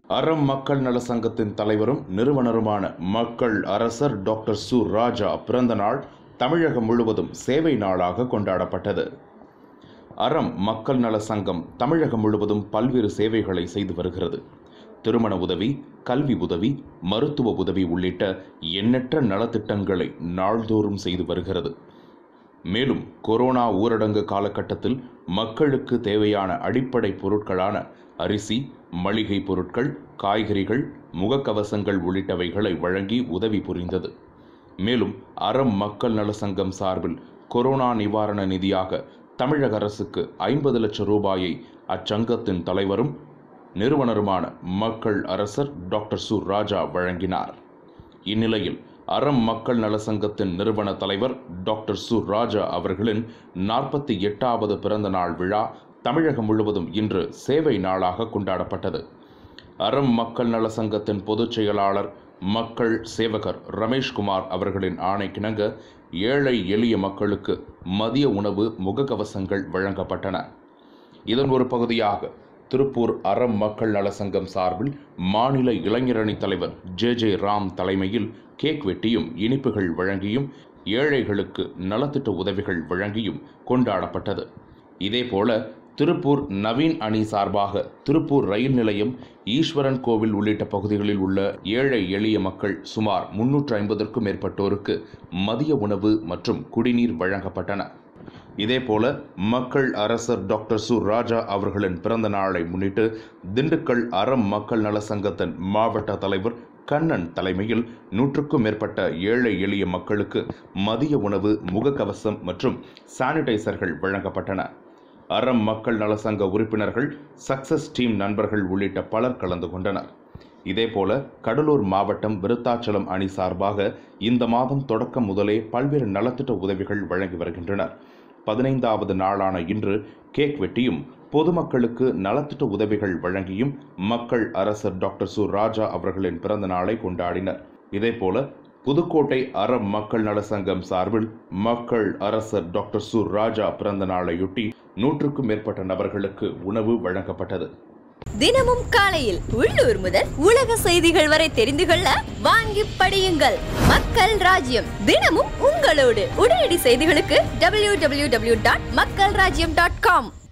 அறம் மக்கள் நல சங்கத்தின் தலைவரும் நிறுவனருமான மக்கள் அரசர் டாக்டர் சு ராஜா பிறந்த நாள் தமிழகம் முழுவதும் சேவை நாளாக கொண்டாடப்பட்டது அறம் மக்கள் நல சங்கம் தமிழகம் முழுவதும் பல்வேறு சேவைகளை செய்து வருகிறது திருமண உதவி கல்வி உதவி மருத்துவ உதவி உள்ளிட்ட எண்ணற்ற நலத்திட்டங்களை நாள்தோறும் செய்து வருகிறது மேலும் கொரோனா ஊரடங்கு காலகட்டத்தில் மக்களுக்கு தேவையான அடிப்படை பொருட்களான அரிசி மளிகை பொருட்கள் காய்கறிகள் முகக்கவசங்கள் உள்ளிட்டவைகளை வழங்கி உதவி புரிந்தது மேலும் அறம் மக்கள் நல சங்கம் சார்பில் கொரோனா நிவாரண நிதியாக தமிழக அரசுக்கு ஐம்பது லட்சம் ரூபாயை அச்சங்கத்தின் தலைவரும் நிறுவனருமான மக்கள் அரசர் டாக்டர் சு ராஜா வழங்கினார் இந்நிலையில் அறம் மக்கள் நல சங்கத்தின் நிறுவன தலைவர் டாக்டர் சு ராஜா அவர்களின் நாற்பத்தி எட்டாவது பிறந்த நாள் விழா தமிழகம் முழுவதும் இன்று சேவை நாளாக கொண்டாடப்பட்டது அறம் மக்கள் நல சங்கத்தின் பொதுச் செயலாளர் மக்கள் சேவகர் ரமேஷ்குமார் அவர்களின் ஆணைக்கிணங்க ஏழை எளிய மக்களுக்கு மதிய உணவு முகக்கவசங்கள் வழங்கப்பட்டன இதன் ஒரு பகுதியாக திருப்பூர் அறம் மக்கள் நல சங்கம் சார்பில் மாநில இளைஞரணி தலைவர் ஜே ஜே ராம் தலைமையில் கேக் வெட்டியும் இனிப்புகள் வழங்கியும் ஏழைகளுக்கு நலத்திட்ட உதவிகள் வழங்கியும் கொண்டாடப்பட்டது இதேபோல திருப்பூர் நவீன் அணி சார்பாக திருப்பூர் ரயில் நிலையம் ஈஸ்வரன் கோவில் உள்ளிட்ட பகுதிகளில் உள்ள ஏழை எளிய மக்கள் சுமார் முன்னூற்று ஐம்பதற்கும் மேற்பட்டோருக்கு மதிய உணவு மற்றும் குடிநீர் வழங்கப்பட்டன இதேபோல மக்கள் அரசர் டாக்டர் சு ராஜா அவர்களின் பிறந்த நாளை முன்னிட்டு திண்டுக்கல் அறம் மக்கள் நல சங்கத்தின் மாவட்ட தலைவர் கண்ணன் தலைமையில் நூற்றுக்கும் மேற்பட்ட ஏழை எளிய மக்களுக்கு மதிய உணவு முகக்கவசம் மற்றும் சானிடைசர்கள் வழங்கப்பட்டன அறம் மக்கள் நல சங்க உறுப்பினர்கள் சக்சஸ் டீம் நண்பர்கள் உள்ளிட்ட பலர் கலந்து கொண்டனர் இதேபோல கடலூர் மாவட்டம் விருத்தாச்சலம் அணி சார்பாக இந்த மாதம் தொடக்கம் முதலே பல்வேறு நலத்திட்ட உதவிகள் வழங்கி வருகின்றனர் பதினைந்தாவது நாளான இன்று கேக் வெட்டியும் பொதுமக்களுக்கு நலத்திட்ட உதவிகள் வழங்கியும் மக்கள் அரசர் டாக்டர் சு ராஜா அவர்களின் பிறந்த நாளை கொண்டாடினர் இதேபோல புதுக்கோட்டை அறம் மக்கள் நல சங்கம் சார்பில் மக்கள் அரசர் டாக்டர் சு ராஜா பிறந்த நாளையொட்டி நூற்றுக்கும் மேற்பட்ட நபர்களுக்கு உணவு வழங்கப்பட்டது தினமும் காலையில் உள்ளூர் முதல் உலக செய்திகள் வரை தெரிந்து கொள்ள வாங்கி படியுங்கள் மக்கள் ராஜ்யம் தினமும் உங்களோடு உடனடி செய்திகளுக்கு டபிள்யூ டபிள்யூ டபிள்யூ டாட் மக்கள் ராஜ்யம் டாட் காம்